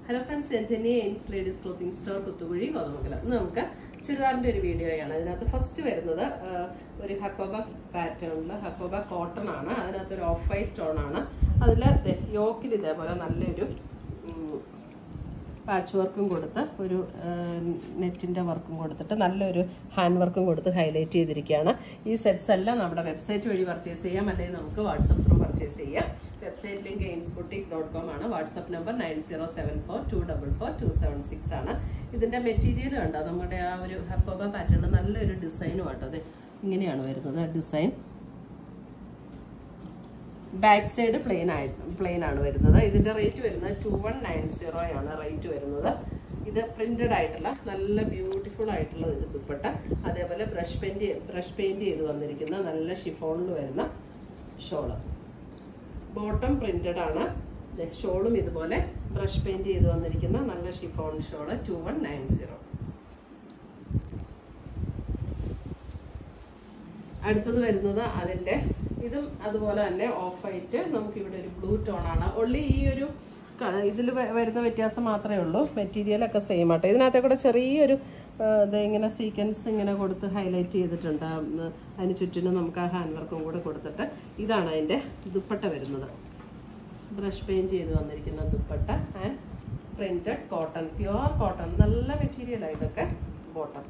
Hello friends ഞാൻ Chennai Aims ladies clothing store Kuthukuzhi Kothamangalam ഇന്ന് നമുക്ക് ചുരിദാറിന്റെ ഒരു വീഡിയോയാണ് അതിനകത്ത് ഫസ്റ്റ് വരുന്നത് ആ, ഒരു ഹക്കോബ പാറ്റേണിൽ ഹക്കോബ കോട്ടൺ ആണ് അതിനകത്ത് ഒരു ഓഫ് വൈറ്റ് ടോൺ ആണ് അതിൽ യോക്കിൽ ഇതേപോലെ നല്ലൊരു പാച്ച് വർക്കും കൊടുത്ത് ഒരു നെറ്റിൻ്റെ വർക്കും കൊടുത്തിട്ട് നല്ലൊരു ഹാൻഡ് വർക്കും കൊടുത്ത് ഹൈലൈറ്റ് ചെയ്തിരിക്കുകയാണ് ഈ സെറ്റ്സ് എല്ലാം നമ്മുടെ വെബ്സൈറ്റ് വഴി പർച്ചേസ് ചെയ്യാം അല്ലെങ്കിൽ നമുക്ക് വാട്സപ്പ് ത്രൂ പർച്ചേസ് ചെയ്യാം website link Aims boutique dot com ആണ് WhatsApp number nine zero seven four two double four two seven six ആണ് ഇതിൻ്റെ മെറ്റീരിയൽ കണ്ടോ നമ്മുടെ ആ ഒരു ഹക്കോബ പാറ്റേൺ നല്ലൊരു ഡിസൈനും ആട്ടോ അത് ഇങ്ങനെയാണ് വരുന്നത് ഡിസൈൻ ബാക്ക് സൈഡ് പ്ലെയിൻ ആയിട്ട് പ്ലെയിൻ ആണ് വരുന്നത് ഇതിന്റെ റേറ്റ് വരുന്നത് ടു വൺ നയൻ സീറോ ആണ് റേറ്റ് വരുന്നത് ഇത് പ്രിന്റഡ് ആയിട്ടുള്ള നല്ല ബ്യൂട്ടിഫുൾ ആയിട്ടുള്ള ഇത് ദുപ്പട്ട അതേപോലെ ബ്രഷ് പെയിന്റ് ബ്രഷ് പെയിന്റ് ചെയ്ത് വന്നിരിക്കുന്ന നല്ല ഷിഫോണിൽ വരുന്ന ഷോള് ബോട്ടം പ്രിന്റഡ് ആണ് ഷോളും ഇതുപോലെ ബ്രഷ് പെയിന്റ് ചെയ്ത് വന്നിരിക്കുന്ന നല്ല chiffon shawl two one nine zero അടുത്തത് വരുന്നത് അതിൻ്റെ ഇതും അതുപോലെ തന്നെ ഓഫ് വൈറ്റ് നമുക്ക് ഇവിടെ ഒരു ബ്ലൂ ടോൺ ആണ് ഒള്ളി ഈ ഒരു ഇതിൽ വരുന്ന വ്യത്യാസം മാത്രമേ ഉള്ളൂ മെറ്റീരിയലൊക്കെ സെയിം ആട്ടെ ഇതിനകത്തെ കൂടെ ചെറിയൊരു ആ, ഇത് ഇങ്ങനെ സീക്വൻസ് ഇങ്ങനെ കൊടുത്ത് ഹൈലൈറ്റ് ചെയ്തിട്ടുണ്ട് ആ, ഉം, അതിന് ചുറ്റിനും നമുക്ക് ആ ഹാൻഡ് വർക്കും കൂടെ കൊടുത്തിട്ട് ഇതാണ് അതിൻ്റെ ദുപ്പട്ട വരുന്നത് ബ്രഷ് പെയിൻറ് ചെയ്ത് വന്നിരിക്കുന്ന dupatta and printed cotton pure cotton നല്ല മെറ്റീരിയലാണ് ഇതൊക്കെ ബോട്ടം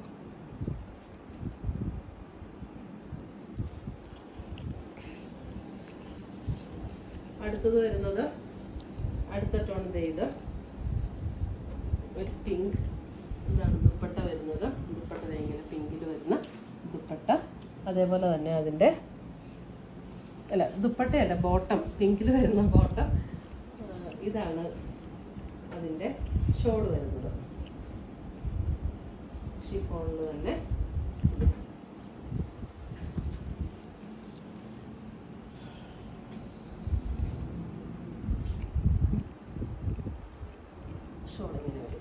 അടുത്തത് വരുന്നത് അടുത്ത ടോൺ ദേ ഇത് ഒരു പിങ്ക് ഇതാണ് ദുപ്പട്ട വരുന്നത് ദുപ്പട്ട ദേ ഇങ്ങനെ പിങ്കിൽ വരുന്ന ദുപ്പട്ട അതേപോലെ തന്നെ അതിൻ്റെ അല്ല ദുപ്പട്ടയല്ല ബോട്ടം പിങ്കിൽ വരുന്ന ബോട്ടം ഇതാണ് അതിൻ്റെ ഷോൾ വരുന്നത് ഷിഫോണിൽ തന്നെ ഷോൾ ഇങ്ങനെ വരും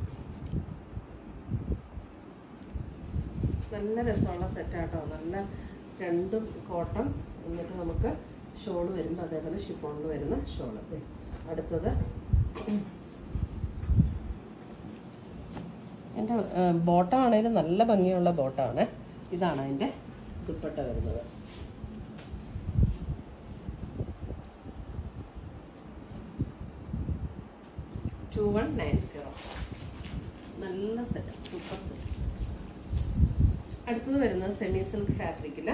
നല്ല രസമുള്ള സെറ്റാട്ടോ നല്ല രണ്ടും കോട്ടൺ എന്നിട്ട് നമുക്ക് ഷോൾ വരുമ്പോൾ അതേപോലെ ഷിഫോണിൽ വരുന്ന ഷോൾ അടുത്തത് എൻ്റെ ബോട്ടം ആണെങ്കിലും നല്ല ഭംഗിയുള്ള ബോട്ടമാണ് ഇതാണ് അതിൻ്റെ ദുപ്പട്ട വരുന്നത് ടു വൺ നയൻ സീറോ നല്ല സെറ്റ് സൂപ്പർ സെറ്റ് അടുത്തത് വരുന്നത് സെമി സിൽക്ക് ഫാബ്രിക്കിൽ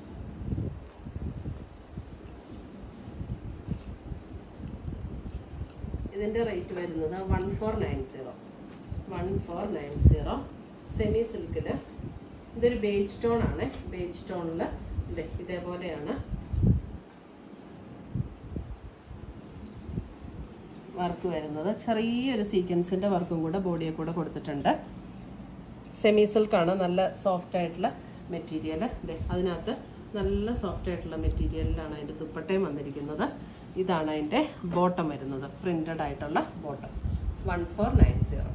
ഇതിൻ്റെ റേറ്റ് വരുന്നത് one four nine zero one four nine zero semi സിൽക്കിൽ ഇതൊരു ബേജ് ടോൺ ആണ് ബേജ് ടോണിൽ ഇതേ ഇതേപോലെയാണ് വർക്ക് വരുന്നത് ചെറിയൊരു സീക്വൻസിൻ്റെ വർക്കും കൂടെ ബോഡിയെ കൂടെ കൊടുത്തിട്ടുണ്ട് സെമി സിൽക്കാണ് നല്ല സോഫ്റ്റ് ആയിട്ടുള്ള മെറ്റീരിയൽ ഇതേ അതിനകത്ത് നല്ല സോഫ്റ്റ് ആയിട്ടുള്ള മെറ്റീരിയലിലാണ് അതിൻ്റെ ദുപ്പട്ടയും വന്നിരിക്കുന്നത് ഇതാണ് അതിൻ്റെ ബോട്ടം വരുന്നത് പ്രിൻറ്റഡ് ആയിട്ടുള്ള bottom one four nine zero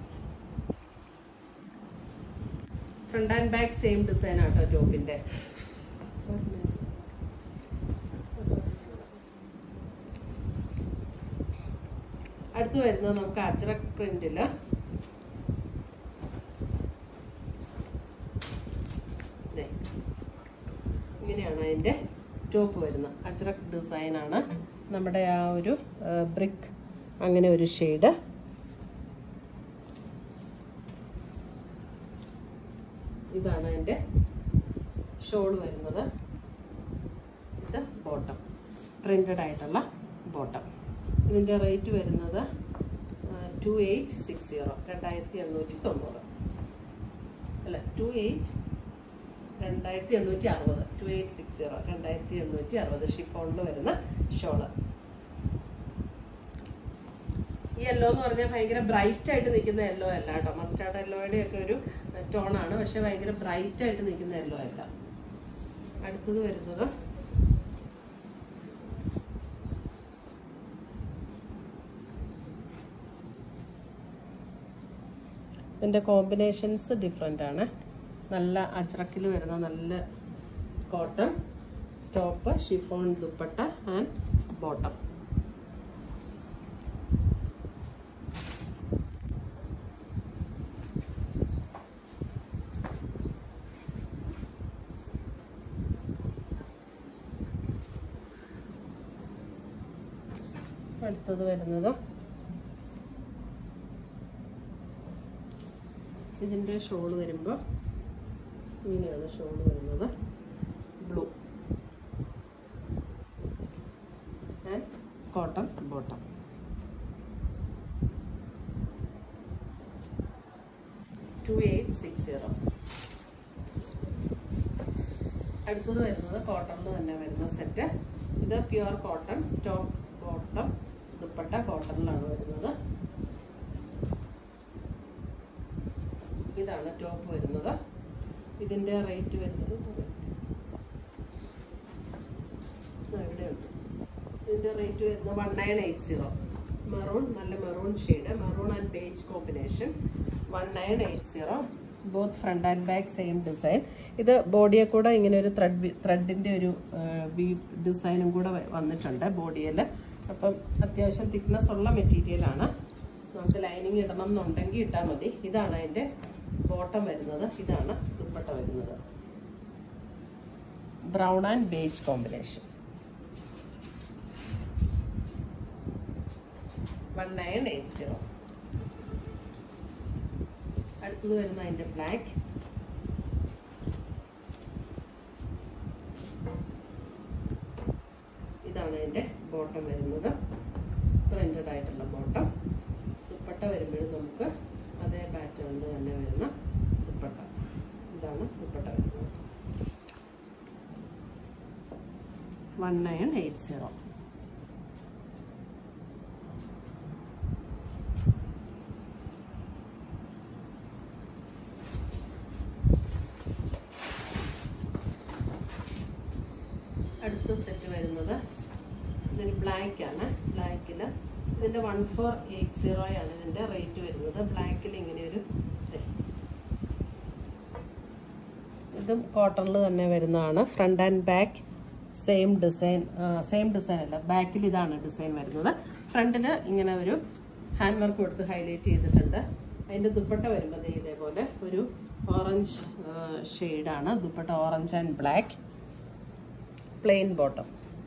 front and back same design ആട്ടോ ടോപ്പിൻ്റെ അടുത്ത് വരുന്നത് നമുക്ക് അജ്രക് പ്രിന്റിൽ ഇങ്ങനെയാണ് അതിൻ്റെ ടോപ്പ് വരുന്നത് അജ്രക് ഡിസൈനാണ് നമ്മുടെ ആ ഒരു ബ്രിക്ക് അങ്ങനെ ഒരു ഷെയ്ഡ് ഇതാണ് അതിൻ്റെ ഷോൾ വരുന്നത് ഇത് ബോട്ടം പ്രിൻറ്റഡ് ആയിട്ടുള്ള ബോട്ടം ഇതിൻ്റെ റേറ്റ് വരുന്നത് ടു എയ്റ്റ് സിക്സ് സീറോ രണ്ടായിരത്തി എണ്ണൂറ്റി തൊണ്ണൂറ് അല്ല ടു എയ്റ്റ് രണ്ടായിരത്തി എണ്ണൂറ്റി അറുപത് ടു എയ്റ്റ് സിക്സ് സീറോ രണ്ടായിരത്തി എണ്ണൂറ്റി അറുപത് ഷിഫോണിൽ വരുന്ന ഷോള് ഈ യെല്ലോ എന്ന് പറഞ്ഞാൽ ഭയങ്കര ബ്രൈറ്റ് ആയിട്ട് നിൽക്കുന്ന യെല്ലോ അല്ല കേട്ടോ മസ്റ്റാർഡ് യെല്ലോയുടെ ഒക്കെ ഒരു ടോണാണ് പക്ഷെ ഭയങ്കര ബ്രൈറ്റ് ആയിട്ട് നിൽക്കുന്ന യെല്ലോ അല്ല അടുത്തത് വരുന്നത് ഇതിൻ്റെ കോമ്പിനേഷൻസ് ഡിഫറെൻ്റ് ആണ് നല്ല അജ്രക്കിൽ വരുന്ന നല്ല cotton top chiffon dupatta and bottom അടുത്തത് വരുന്നത് ഇതിൻ്റെ ഷോള് വരുമ്പോൾ ഇങ്ങനെയാണ് ഷോള് വരുന്നത് blue and cotton bottom two eight six zero അടുത്തത് വരുന്നത് കോട്ടണിൽ തന്നെ വരുന്ന സെറ്റ് ഇത് pure cotton top bottom dupatta കോട്ടണിലാണ് വരുന്നത് ഇതാണ് ടോപ്പ് വരുന്നത് ഇതിൻ്റെ റേറ്റ് വരുന്നത് ആ, ഇവിടെയുണ്ട് ഇതിൻ്റെ റേറ്റ് വരുന്നത് one nine eight zero maroon നല്ല maroon shade maroon and beige combination one nine eight zero both front and back same design ഇത് ബോഡിയെ കൂടെ ഇങ്ങനെ ഒരു ത്രെഡ് ത്രെഡിൻ്റെ ഒരു വി ഡിസൈനും കൂടെ വ- വന്നിട്ടുണ്ട് ബോഡിയിൽ അപ്പം അത്യാവശ്യം തിക്നെസ് ഉള്ള മെറ്റീരിയലാണ് നമുക്ക് ലൈനിങ് ഇടണം എന്നുണ്ടെങ്കിൽ ഇട്ടാൽ മതി ഇതാണ് അതിൻ്റെ ബോട്ടം വരുന്നത് ഇതാണ് ദുപ്പട്ട വരുന്നത് brown and beige combination one nine eight zero അടുത്തത് വരുന്ന അതിൻ്റെ ബ്ലാക്ക് ഇതാണ് അതിൻ്റെ ബോട്ടം വരുന്നത് പ്രിൻറ്റഡ് ആയിട്ടുള്ള ബോട്ടം ദുപ്പട്ട വരുമ്പോഴും നമുക്ക് അതേ പാറ്റേണിൽ തന്നെ വരുന്ന ദുപ്പട്ട ഇതാണ് ദുപ്പട്ട വരുന്നത് വൺ നയൻ എയ്റ്റ് സീറോ അടുത്ത സെറ്റ് വരുന്നത് ഇതൊരു ബ്ലാക്ക് ആണ് ബ്ലാക്കിൽ ഇതിൻ്റെ വൺ ഫോർ എയ്റ്റ് സീറോ ആണ് ഇതിൻ്റെ റേറ്റ് വരുന്നത് ബ്ലാക്കിൽ ഇങ്ങനെ ഒരു ദേ. ഇതും കോട്ടണിൽ തന്നെ വരുന്നതാണ് front and back same design same design അല്ല ബാക്കിൽ ഇതാണ് ഡിസൈൻ വരുന്നത് ഫ്രണ്ടിൽ ഇങ്ങനെ ഒരു ഹാൻഡ് വർക്ക് കൊടുത്ത് ഹൈലൈറ്റ് ചെയ്തിട്ടുണ്ട് അതിൻ്റെ ദുപ്പട്ട വരുമ്പോൾ ദേ ഇതേപോലെ ഒരു ഓറഞ്ച് ഷെയ്ഡാണ് dupatta orange and black plain bottom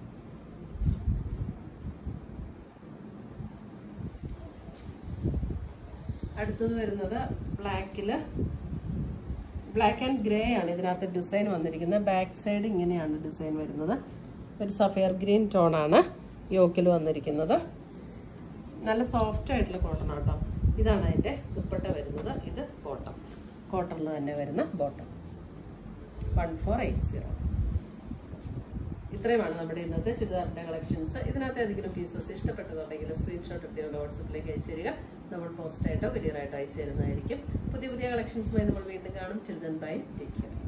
അടുത്തത് വരുന്നത് ബ്ലാക്കിൽ ബ്ലാക്ക് ആൻഡ് ഗ്രേ ആണ് ഇതിനകത്ത് ഡിസൈൻ വന്നിരിക്കുന്നത് ബാക്ക് സൈഡ് ഇങ്ങനെയാണ് ഡിസൈൻ വരുന്നത് ഒരു സഫയർ ഗ്രീൻ ടോണാണ് യോക്കിൽ വന്നിരിക്കുന്നത് നല്ല സോഫ്റ്റ് ആയിട്ടുള്ള കോട്ടൺ ആട്ടോ ഇതാണ് അതിൻ്റെ ദുപ്പട്ട വരുന്നത് ഇത് ബോട്ടം കോട്ടണിൽ തന്നെ വരുന്ന bottom one four eight zero ഇത്രയുമാണ് നമ്മുടെ ഇന്നത്തെ ചുരിദാറിൻ്റെ കളക്ഷൻസ് ഇതിനകത്ത് ഏതെങ്കിലും പീസസ് ഇഷ്ടപ്പെട്ടതുണ്ടെങ്കിൽ സ്ക്രീൻഷോട്ട് എടുത്തിട്ടുണ്ട് വാട്സപ്പിലേക്ക് അയച്ചു തരിക നമ്മൾ പോസ്റ്റായിട്ടോ കൊരിയറായിട്ടോ അയച്ചു തരുന്നതായിരിക്കും പുതിയ പുതിയ കളക്ഷൻസുമായി നമ്മൾ വീണ്ടും കാണും ചിൽഡ്രൻ ബൈ ടേക്ക് കെയർ